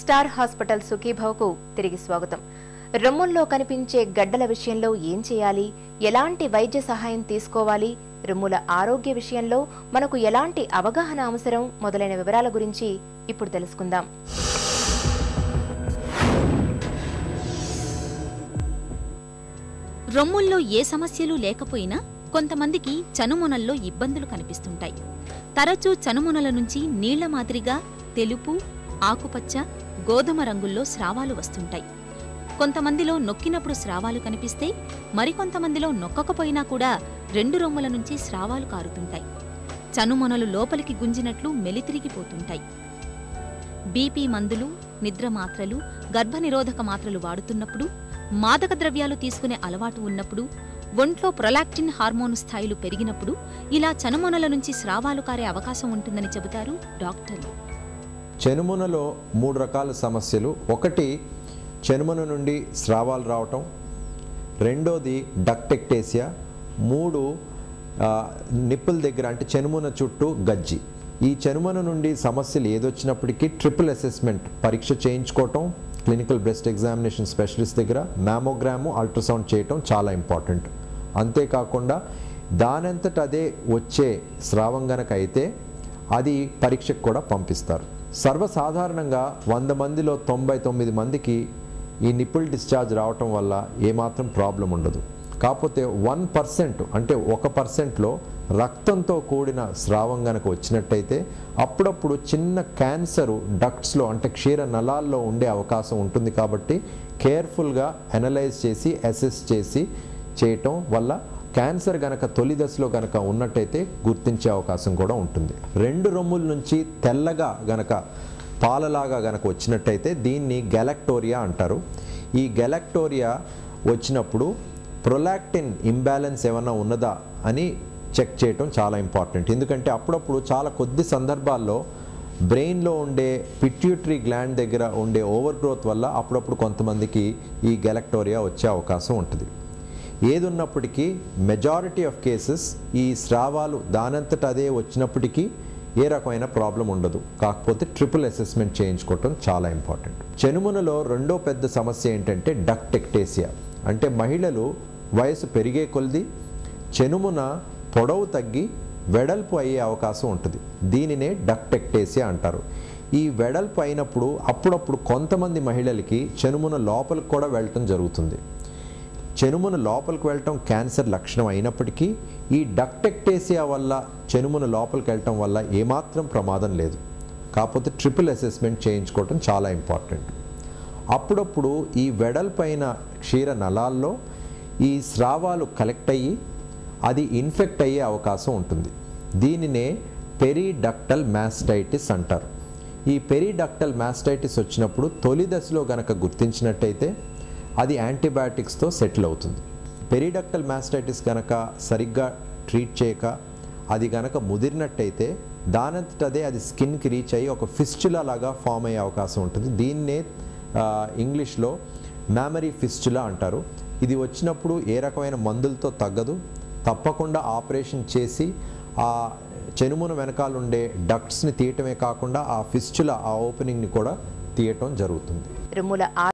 star hospital సుఖీభవకు తిరిగి స్వాగతం రొమ్ముల్లో కనిపించే గడ్డల విషయంలో ఏం చేయాలి ఎలాంటి వైద్య సహాయం తీసుకోవాలి రొమ్ముల ఆరోగ్య విషయంలో మనకు ఎలాంటి అవగాహన అవసరం మొదలైన వివరాల గురించి ఇప్పుడు తెలుసుకుందాం రొమ్ముల్లో ఏ సమస్యలు లేకపోయినా కొంతమందికి చనుమొనల్లో ఇబ్బందులు కనిపిస్తుంటాయి తరచూ చనుమొనల నుంచి నీళ్ల మాదిరిగా తెలుపు ఆకుపచ్చ గోధుమ రంగుల్లో స్రావాలు వస్తుంటాయి కొంతమందిలో నొక్కినప్పుడు స్రావాలు కనిపిస్తే మరికొంతమందిలో నొక్కకపోయినా కూడా రెండు రొమ్ముల నుంచి స్రావాలు కారుతుంటాయి చనుమొనలు లోపలికి గుంజినట్లు మెలితిరిగిపోతుంటాయి బీపీ మందులు నిద్ర మాత్రలు గర్భనిరోధక మాత్రలు వాడుతున్నప్పుడు మాదక ద్రవ్యాలు తీసుకునే అలవాటు ఉన్నప్పుడు ఒంట్లో ప్రొలాక్టిన్ హార్మోన్ స్థాయిలు పెరిగినప్పుడు ఇలా చనుమొనల నుంచి స్రావాలు కారే అవకాశం ఉంటుందని చెబుతారు డాక్టర్లు చెనుమునలో మూడు రకాల సమస్యలు ఒకటి చెనుమున నుండి స్రావాలు రావటం రెండోది డక్టెక్టేసియా మూడు ఆ, నిప్పుల దగ్గర అంటే చెనుమున చుట్టూ గజ్జి ఈ చెనుమున నుండి సమస్యలు ఏదొచ్చినప్పటికీ ట్రిపుల్ అసెస్మెంట్ పరీక్ష చేయించుకోవటం క్లినికల్ బ్రెస్ట్ ఎగ్జామినేషన్ స్పెషలిస్ట్ దగ్గర మ్యామోగ్రాము అల్ట్రాసౌండ్ చేయటం చాలా ఇంపార్టెంట్ అంతేకాకుండా దానంతట అదే వచ్చే స్రావం గనక అయితే అది పరీక్షకు కూడా పంపిస్తారు సర్వసాధారణంగా వంద మందిలో తొంభై తొమ్మిది మందికి ఈ నిప్పుల్ డిశ్చార్జ్ రావటం వల్ల ఏమాత్రం ప్రాబ్లం ఉండదు కాకపోతే వన్ పర్సెంట్ అంటే ఒక పర్సెంట్లో రక్తంతో కూడిన స్రావం గనక వచ్చినట్టయితే అప్పుడప్పుడు చిన్న క్యాన్సరు డక్ట్స్లో అంటే క్షీర నలాల్లో ఉండే అవకాశం ఉంటుంది కాబట్టి కేర్ఫుల్గా అనలైజ్ చేసి అసెస్ చేసి చేయటం వల్ల క్యాన్సర్ గనక తొలి దశలో గనక ఉన్నట్టయితే గుర్తించే అవకాశం కూడా ఉంటుంది రెండు రొమ్ముల నుంచి తెల్లగా గనక పాలలాగా గనక వచ్చినట్టయితే దీన్ని గెలక్టోరియా అంటారు ఈ గెలక్టోరియా వచ్చినప్పుడు ప్రొలాక్టిన్ ఇంబ్యాలెన్స్ ఏమన్నా ఉన్నదా అని చెక్ చేయటం చాలా ఇంపార్టెంట్ ఎందుకంటే అప్పుడప్పుడు చాలా కొద్ది సందర్భాల్లో బ్రెయిన్లో ఉండే పిట్యూటరీ గ్లాండ్ దగ్గర ఉండే ఓవర్ గ్రోత్ వల్ల అప్పుడప్పుడు కొంతమందికి ఈ గెలక్టోరియా వచ్చే అవకాశం ఉంటుంది ఏది ఉన్నప్పటికీ మెజారిటీ ఆఫ్ కేసెస్ ఈ స్రావాలు దానంతట అదే వచ్చినప్పటికీ ఏ రకమైన ప్రాబ్లం ఉండదు కాకపోతే ట్రిపుల్ అసెస్మెంట్ చేయించుకోవటం చాలా ఇంపార్టెంట్ చెనుమునలో రెండో పెద్ద సమస్య ఏంటంటే డక్టెక్టేసియా అంటే మహిళలు వయసు పెరిగే కొలది చెనుమున పొడవు తగ్గి వెడల్పు అయ్యే అవకాశం ఉంటుంది దీనినే డక్టెక్టేసియా అంటారు ఈ వెడల్పు అయినప్పుడు అప్పుడప్పుడు కొంతమంది మహిళలకి చెనుమున లోపలికి కూడా వెళ్ళటం జరుగుతుంది చెనుమున లోపలికి వెళ్ళటం క్యాన్సర్ లక్షణం అయినప్పటికీ ఈ డక్టెక్టేసియా వల్ల చెనుమున లోపలికి వెళ్ళటం వల్ల ఏమాత్రం ప్రమాదం లేదు కాకపోతే ట్రిపుల్ అసెస్మెంట్ చేయించుకోవటం చాలా ఇంపార్టెంట్ అప్పుడప్పుడు ఈ వెడల్పైన క్షీర నలాల్లో ఈ స్రావాలు కలెక్ట్ అయ్యి అది ఇన్ఫెక్ట్ అయ్యే అవకాశం ఉంటుంది దీనినే పెరిడక్టల్ మ్యాస్టైటిస్ అంటారు ఈ పెరిడక్టల్ మ్యాస్టైటిస్ వచ్చినప్పుడు తొలి దశలో గనక గుర్తించినట్టయితే అది యాంటీబయాటిక్స్తో సెటిల్ అవుతుంది పెరిడక్టల్ మ్యాస్టైటిస్ గనక సరిగ్గా ట్రీట్ చేయక అది గనక ముదిరినట్టయితే దానంతటదే అది స్కిన్కి రీచ్ అయ్యి ఒక ఫిస్చులా లాగా ఫామ్ అయ్యే అవకాశం ఉంటుంది దీన్నే ఆ, ఇంగ్లీష్లో మ్యామరీ ఫిస్చులా అంటారు ఇది వచ్చినప్పుడు ఏ రకమైన మందులతో తగ్గదు తప్పకుండా ఆపరేషన్ చేసి ఆ చెనుమున వెనకాల ఉండే డక్ట్స్ని తీయటమే కాకుండా ఆ ఫిస్చులా ఆ ఓపెనింగ్ని కూడా తీయటం జరుగుతుంది రొమ్ముల